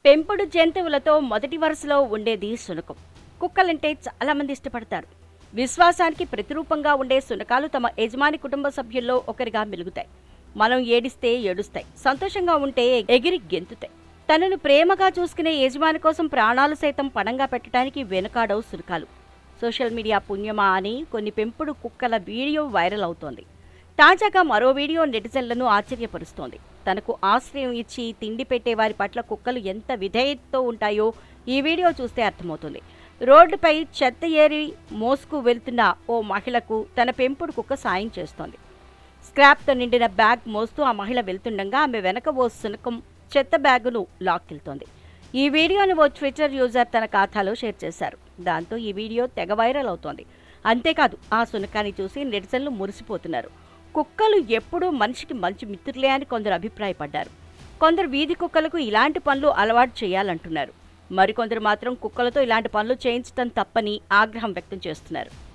పెంపుడు జంతువులతో మొదటి వరుసలో ఉండేది శునకం కుక్కలంటే చాలా మంది ఇష్టపడతారు విశ్వాసానికి ప్రతిరూపంగా ఉండే శునకాలు తమ యజమాని కుటుంబ సభ్యుల్లో ఒకరిగా మెలుగుతాయి మనం ఏడిస్తే ఏడుస్తాయి సంతోషంగా ఉంటే ఎగిరి గెంతుతాయి తనను ప్రేమగా చూసుకునే యజమాని కోసం ప్రాణాలు సైతం పణంగా పెట్టడానికి వెనుకాడవు శునకాలు సోషల్ మీడియా పుణ్యమా అని కొన్ని పెంపుడు కుక్కల వీడియో వైరల్ అవుతోంది తాజాగా మరో వీడియో నెటిజన్లను ఆశ్చర్యపరుస్తోంది తనకు ఆశ్రయం ఇచ్చి తిండి పెట్టే వారి పట్ల కుక్కలు ఎంత విధేయతతో ఉంటాయో ఈ వీడియో చూస్తే అర్థమవుతుంది రోడ్డుపై చెత్త ఏరి మోసుకు వెళ్తున్న ఓ మహిళకు తన పెంపుడు కుక్క సాయం చేస్తోంది స్క్రాప్తో నిండిన బ్యాగ్ మోస్తూ ఆ మహిళ వెళ్తుండగా ఆమె వెనక ఓ శునకం చెత్త బ్యాగును లాక్కెళ్తోంది ఈ వీడియోను ఓ ట్విట్టర్ యూజర్ తన ఖాతాలో షేర్ చేశారు దాంతో ఈ వీడియో తెగ వైరల్ అవుతోంది అంతేకాదు ఆ శునకాన్ని చూసి నెటిజన్లు మురిసిపోతున్నారు కుక్కలు ఎప్పుడూ మనిషికి మంచి మిత్రులే అని కొందరు అభిప్రాయపడ్డారు కొందరు వీధి కుక్కలకు ఇలాంటి పనులు అలవాటు చేయాలంటున్నారు మరికొందరు మాత్రం కుక్కలతో ఇలాంటి పనులు చేయించడం తప్పని ఆగ్రహం వ్యక్తం చేస్తున్నారు